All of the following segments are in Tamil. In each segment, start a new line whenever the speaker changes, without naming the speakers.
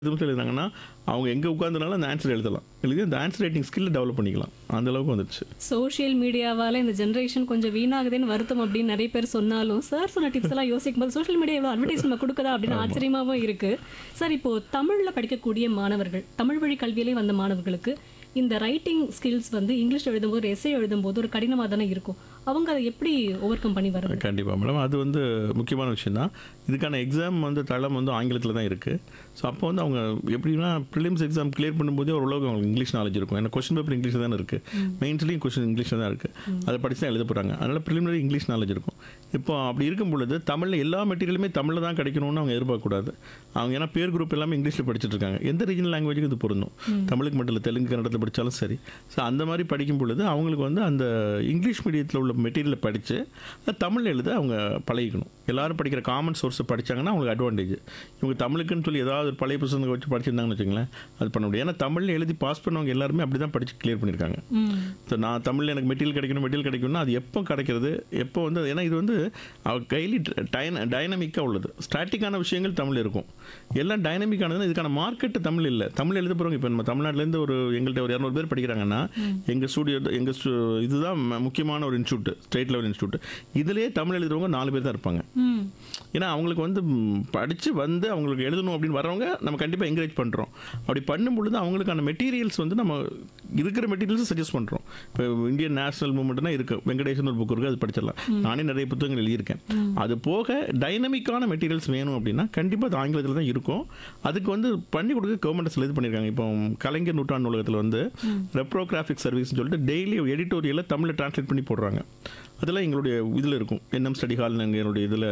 நிமிஷம் எழுதினாங்கன்னா அவங்க எங்கே உட்காந்துனாலும் அந்த ஆன்சர் எழுதலாம் எழுதி அந்த ஆன்சர் ரைட்டிங் ஸ்கில்லை டெவலப் பண்ணிக்கலாம் அந்த அளவுக்கு வந்துடுச்சு
சோஷியல் மீடியாவால இந்த ஜென்ரேஷன் கொஞ்சம் வீணாகுதுன்னு வருத்தம் அப்படின்னு நிறைய பேர் சொன்னாலும் சார் சொன்ன டிப்ஸ் எல்லாம் யோசிக்கும் போது சோஷியல் மீடியா எவ்வளோ அட்வர்டைஸ் நம்ம கொடுக்குதா அப்படின்னு ஆச்சரியமாவும் இருக்கு சார் இப்போ தமிழ்ல படிக்கக்கூடிய மாணவர்கள் தமிழ் வழி கல்வியிலே வந்த மாணவர்களுக்கு இந்த ரைட்டிங் ஸ்கில்ஸ் வந்து இங்கிலீஷ் எழுதும்போது எஸ்ஏ எழுதும்போது ஒரு கடினமாக தானே இருக்கும் அவங்க அதை எப்படி ஓவர் கம் பண்ணி வர்றது
கண்டிப்பாக மேடம் அது வந்து முக்கியமான விஷயம் தான் இதுக்கான எக்ஸாம் வந்து தளம் வந்து ஆங்கிலத்தில் தான் இருக்குது ஸோ அப்போ வந்து அவங்க எப்படின்னா ப்ரிலிம்ஸ் எக்ஸாம் கிளியர் பண்ணும்போதே ஓரளவுக்கு அவங்களுக்கு இங்கிலீஷ் நாலேஜ் இருக்கும் ஏன்னா கொஸ்டின் பேப்பர் இங்கிலீஷில் தானே இருக்குது மெயின்ஸ்லேயும் கொஸ்டின் இங்கிலீஷில் தான் இருக்குது அதை படிச்சு தான் எழுத போகிறாங்க அதனால் ப்ரிலிமினரி இங்கிலீஷ் நாலேஜ் இருக்கும் இப்போ அப்படி இருக்கும் பொழுது தமிழில் எல்லா மெட்டீரியலுமே தமிழில் தான் கிடைக்கணும்னு அவங்க எதிர்பார்க்கக்கூடாது அவங்க ஏன்னா பேர் குரூப் எல்லாமே இங்கிலீஷில் படிச்சுட்டு இருக்காங்க எந்த ரீஜனல் லாங்குவேஜுக்கு இது பொருந்தும் தமிழுக்கு மட்டும் இல்லை தெலுங்கு கன்னடத்தில் படித்தாலும் சரி ஸோ அந்த மாதிரி படிக்கும் பொழுது அவங்களுக்கு வந்து அந்த இங்கிலீஷ் மீடியத்தில் உள்ள மெட்டீரியலை படித்து தமிழ் எழுத அவங்க பழகிக்கணும் எல்லாரும் படிக்கிற காமன் சோர்ஸை படிச்சாங்கன்னா அவங்களுக்கு அட்வான்டேஜ் இவங்க தமிழுக்குன்னு சொல்லி ஏதாவது ஒரு பழைய புத்தகங்களை வச்சு படிச்சிருந்தாங்கன்னு வச்சுங்களேன் அது பண்ண முடியும் ஏன்னா தமிழில் எழுதி பாஸ் பண்ணவங்க எல்லாருமே அப்படி தான் படித்து கிளியர் பண்ணியிருக்காங்க
ம்
ஸோ நான் தமிழில் எனக்கு மெட்டீரியல் கிடைக்கணும் மெட்டீரியல் கிடைக்கணும்னா அது எப்போ கிடைக்கிறது எப்போ வந்து ஏன்னா இது வந்து அவர் கைலி டைன டைனமிக்காக உள்ளது ஸ்டாட்டிக்கான விஷயங்கள் தமிழ் இருக்கும் எல்லாம் டைனமிக்கானதுன்னா இதுக்கான மார்க்கெட்டு தமிழ் இல்லை தமிழ் எழுத போகிறவங்க இப்போ நம்ம தமிழ்நாட்டிலேருந்து ஒரு எங்கள்கிட்ட ஒரு இரநூறு பேர் படிக்கிறாங்கன்னா எங்கள் ஸ்டூடியோ எங்கள் இதுதான் ம- முக்கியமான ஒரு இன்ஸ்டியூட் ஸ்டேட் லெவல் இன்ஸ்டியூட் இதுலேயே தமிழ் எழுதுறவங்க நாலு பேர் தான் இருப்பாங்க
ம்
ஏன்னா அவங்களுக்கு வந்து படித்து வந்து அவங்களுக்கு எழுதணும் அப்படின்னு வரவங்க நம்ம கண்டிப்பாக என்கரேஜ் பண்ணுறோம் அப்படி பண்ணும் பொழுது அவங்களுக்கான மெட்டீரியல்ஸ் வந்து நம்ம இருக்கிற மெட்டீரியல்ஸ் சஜஸ்ட் பண்ணுறோம் இப்போ இந்தியன் நேஷனல் மூமெண்ட்னா இருக்கு வெங்கடேசன் ஒரு புக் இருக்குது அது படிச்சிடலாம் நானே நிறைய புத்தகங்கள் எழுதியிருக்கேன் அது போக டைனமிக்கான மெட்டீரியல்ஸ் வேணும் அப்படின்னா கண்டிப்பாக அது ஆங்கிலத்தில் தான் இருக்கும் அதுக்கு வந்து பண்ணி கொடுக்க கவர்மெண்ட் இது பண்ணியிருக்காங்க இப்போ கலைஞர் நூற்றாண்டு நூலகத்தில் வந்து ரெப்ரோகிராஃபிக் சர்வீஸ்னு சொல்லிட்டு டெய்லி எடிட்டோரியலை தமிழில் டிரான்ஸ்லேட் பண்ணி போடுறாங்க அதெல்லாம் எங்களுடைய இதில் இருக்கும் என்எம் ஸ்டடி ஹால் எங்களுடைய இதில்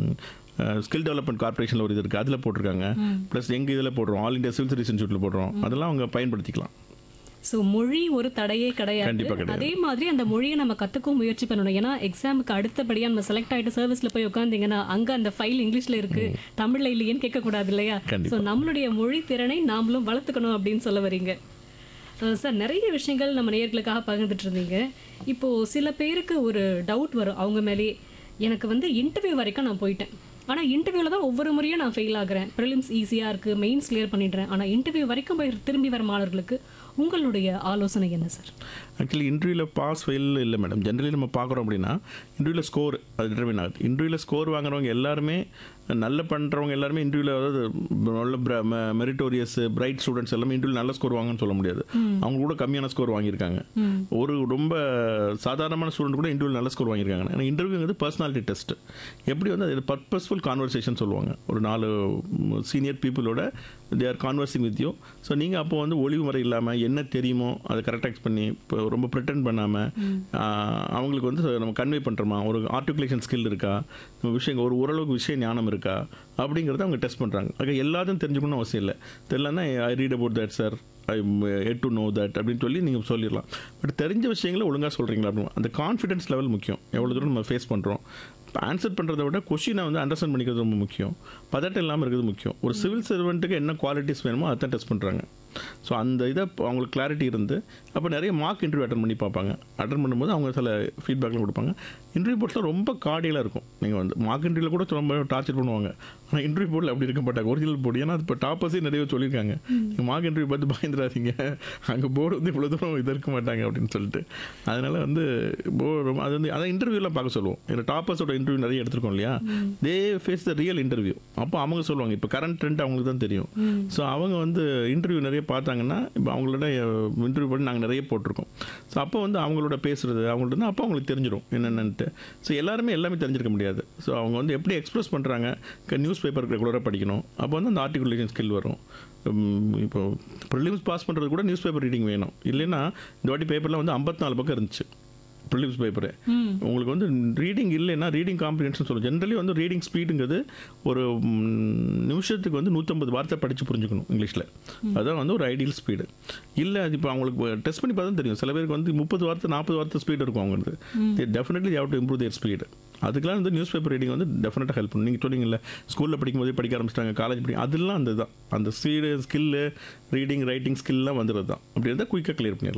ஸ்கில் டெவலப்மெண்ட் கார்பரேஷனில் ஒரு இது இருக்குது அதில் போட்டிருக்காங்க ப்ளஸ் எங்கள் இதில் போடுறோம் ஆல் இந்தியா சிவில் சர்வீஸ் இன்ஸ்டியூட்டில் போடுறோம் அதெல்லாம் அவங்க பயன்படுத்திக்கலாம்
ஸோ மொழி ஒரு தடையே கிடையாது
கண்டிப்பா கிடையாது.
அதே மாதிரி அந்த மொழியை நம்ம கத்துக்கவும் முயற்சி பண்ணணும் ஏன்னா எக்ஸாமுக்கு அடுத்தபடியா நம்ம செலக்ட் ஆயிட்டு சர்வீஸ்ல போய் உட்காந்தீங்கன்னா அங்க அந்த ஃபைல் இங்கிலீஷ்ல இருக்கு தமிழ்ல இல்லையேன்னு கேட்க கூடாது இல்லையா
கண்டிப்பா.
ஸோ நம்மளுடைய மொழி திறனை நாமளும் வளர்த்துக்கணும் அப்படின்னு சொல்ல வரீங்க அஹ் சார் நிறைய விஷயங்கள் நம்ம நேயர்களுக்காக பகிர்ந்துட்டு இருந்தீங்க இப்போ சில பேருக்கு ஒரு டவுட் வரும் அவங்க மேலேயே எனக்கு வந்து இன்டர்வியூ வரைக்கும் நான் போயிட்டேன் ஆனால் இன்டர்வியூவில் தான் ஒவ்வொரு முறையும் நான் ஃபெயில் ஆகுறேன் ப்ரிலிம்ஸ் ஈஸியாக இருக்குது மெயின்ஸ் கிளியர் பண்ணிடுறேன் ஆனால் இன்டர்வியூ வரைக்கும் போய் திரும்பி வர மாணவர்களுக்கு உங்களுடைய ஆலோசனை என்ன சார்
ஆக்சுவலி இன்டர்வியூவில் பாஸ் ஃபெயில் இல்லை மேடம் ஜென்ரலி நம்ம பார்க்குறோம் அப்படின்னா இன்டர்வியூவில் ஸ்கோர் அது டிட்டர்மின் ஆகுது இன்டர்வியூவில் ஸ்கோர் வாங்குறவங்க எல்லாருமே நல்ல பண்ணுறவங்க எல்லாருமே இன்டர்வியூவில் அதாவது நல்ல மெரிட்டோரியஸ் பிரைட் ஸ்டூடெண்ட்ஸ் எல்லாமே இன்டர்வியூ நல்ல ஸ்கோர் வாங்கன்னு சொல்ல முடியாது அவங்க கூட கம்மியான ஸ்கோர் வாங்கியிருக்காங்க ஒரு ரொம்ப சாதாரணமான ஸ்டூடெண்ட் கூட இன்டர்வியூ நல்ல ஸ்கோர் வாங்கியிருக்காங்க ஏன்னா இன்டர்வியூங்கிறது பர்சனாலிட்டி டெஸ்ட் எப்படி வந்து அது பர்பஸ்ஃபுல் கான்வர்சேஷன் சொல்லுவாங்க ஒரு நாலு சீனியர் பீப்புளோட they are conversing with you so நீங்கள் அப்போ வந்து ஒளிவு முறை இல்லாமல் என்ன தெரியுமோ அதை கரெக்டாக எக்ஸ் பண்ணி இப்போ ரொம்ப ப்ரிட்டன் பண்ணாமல் அவங்களுக்கு வந்து நம்ம கன்வே பண்ணுறோமா ஒரு ஆர்டிகுலேஷன் ஸ்கில் இருக்கா நம்ம விஷயம் ஒரு ஓரளவுக்கு விஷய ஞானம் இருக்கா அப்படிங்கிறத அவங்க டெஸ்ட் பண்ணுறாங்க அது எல்லாத்தையும் தெரிஞ்சுக்கணும்னு அவசியம் இல்லை தெரியலன்னா I read about that sir I had to know that அப்படின்னு சொல்லி நீங்கள் சொல்லிடலாம் பட் தெரிஞ்ச விஷயங்களை ஒழுங்காக சொல்கிறீங்களா அப்படின்னு அந்த கான்ஃபிடன்ஸ் லெவல் முக்கியம் எவ்வளோ தூரம் நம்ம ஃபேஸ் பண்ணுறோம் ஆன்சர் பண்ணுறதை விட கொஷினை வந்து அண்டர்ஸ்டாண்ட் பண்ணிக்கிறது ரொம்ப முக்கியம் பதட்டம் இல்லாமல் இருக்கிறது முக்கியம் ஒரு சிவில் சர்வெண்ட்டுக்கு என்ன குவாலிட்டிஸ் வேணுமோ அதை டெஸ்ட் பண்ணுறாங்க ஸோ அந்த இதை இப்போ அவங்களுக்கு கிளாரிட்டி இருந்து அப்போ நிறைய மார்க் இன்டர்வியூ அட்டன் பண்ணி பார்ப்பாங்க அட்டன் பண்ணும்போது அவங்க சில ஃபீட்பேக்லாம் கொடுப்பாங்க இன்டர்வியூ போர்ட்டில் ரொம்ப கார்டியலாக இருக்கும் நீங்கள் வந்து மார்க் இன்டர்வியூவில் கூட ரொம்ப டார்ச்சர் பண்ணுவாங்க ஆனால் இன்டர்வியூ போர்ட்டில் அப்படி இருக்க மாட்டாங்க ஒரிஜினல் போர்டு ஏன்னா அது இப்போ டாப்பர்ஸே நிறைய சொல்லியிருக்காங்க நீங்கள் மார்க் இன்டர்வியூ பார்த்து பயந்துடாதீங்க அங்கே போர்டு வந்து இவ்வளோ தூரம் இது இருக்க மாட்டாங்க அப்படின்னு சொல்லிட்டு அதனால் வந்து போர்டு அது வந்து அதான் இன்டர்வியூலாம் பார்க்க சொல்லுவோம் ஏன்னா டாப்பர்ஸோட இன்டர்வியூ நிறைய எடுத்திருக்கோம் இல்லையா they face the real interview அப்போ அவங்க சொல்லுவாங்க இப்போ கரண்ட் ட்ரெண்ட் அவங்களுக்கு தான் தெரியும் ஸோ அவங்க வந்து இன்டர்வியூ நிறைய பார்த்தாங்கன்னா இப்போ அவங்களோட இன்டர்வியூ பண்ணி நாங்கள் நிறைய போட்டிருக்கோம் ஸோ அப்போ வந்து அவங்களோட பேசுறது அவங்கள்ட்ட அப்போ அவங்களுக்கு தெரிஞ்சிடும் என்னென்னட்டு ஸோ எல்லாருமே எல்லாமே தெரிஞ்சிருக்க முடியாது ஸோ அவங்க வந்து எப்படி எக்ஸ்பிரஸ் பண்ணுறாங்க நியூஸ் பேப்பர் ரெகுலராக படிக்கணும் அப்போ வந்து அந்த ஆர்டிகுலேஷன் ஸ்கில் வரும் உம், இப்போ ப்ரிலிம்ஸ் பாஸ் பண்ணுறது கூட நியூஸ் பேப்பர் ரீடிங் வேணும் இல்லைன்னா இந்த வாட்டி பேப்பரில் வந்து 54 பக்கம் இருந்துச்சு ப்ரிலிம்ஸ் பேப்பரு உங்களுக்கு வந்து ரீடிங் இல்லைன்னா ரீடிங் காம்ப்ரிஹென்ஷன் சொல்லுவோம் ஜென்ரலி வந்து ரீடிங் ஸ்பீடுங்கிறது ஒரு ம், நிமிஷத்துக்கு வந்து நூற்றம்பது வார்த்தை படித்து புரிஞ்சுக்கணும் இங்கிலீஷில் அதுதான் வந்து ஒரு ஐடியல் ஸ்பீடு இல்லை அது இப்போ அவங்களுக்கு டெஸ்ட் பண்ணி பார்த்தா தெரியும் சில பேருக்கு வந்து முப்பது வார்த்தை நாற்பது வார்த்தை ஸ்பீடு இருக்கும் அவங்களுக்கு definitely how to improve their speed அதுக்கெல்லாம் வந்து நியூஸ் பேப்பர் ரீடிங் வந்து டெஃபினட்டாக ஹெல்ப் பண்ணும் நீங்கள் சொன்னீங்கல்ல ஸ்கூலில் படிக்கும்போதே படிக்க ஆரம்பிச்சிட்டாங்க காலேஜ் படிக்க அதெல்லாம் அந்த தான் அந்த ஸ்பீடு ஸ்கில்லு ரீடிங் ரைட்டிங் ஸ்கில்லாம் வந்துடுறது தான் அப்படி இருந்தால் குயிக்காக கிளியர் பண்ணிடலாம்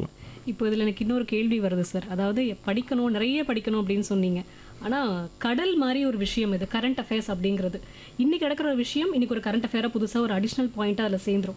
இப்போ இதில் எனக்கு இன்னொரு கேள்வி வருது சார் அதாவது படிக்கணும் நிறைய படிக்கணும் அப்படின்னு சொன்னீங்க ஆனால் கடல் மாதிரி ஒரு விஷயம் இது கரண்ட் அஃபேர்ஸ் அப்படிங்கிறது இன்னைக்கு நடக்கிற ஒரு விஷயம் இன்னைக்கு ஒரு கரண்ட் அஃபேராக புதுசாக ஒரு அடிஷ்னல் பாயிண்ட்டாக அதில் சேர்ந்துரும்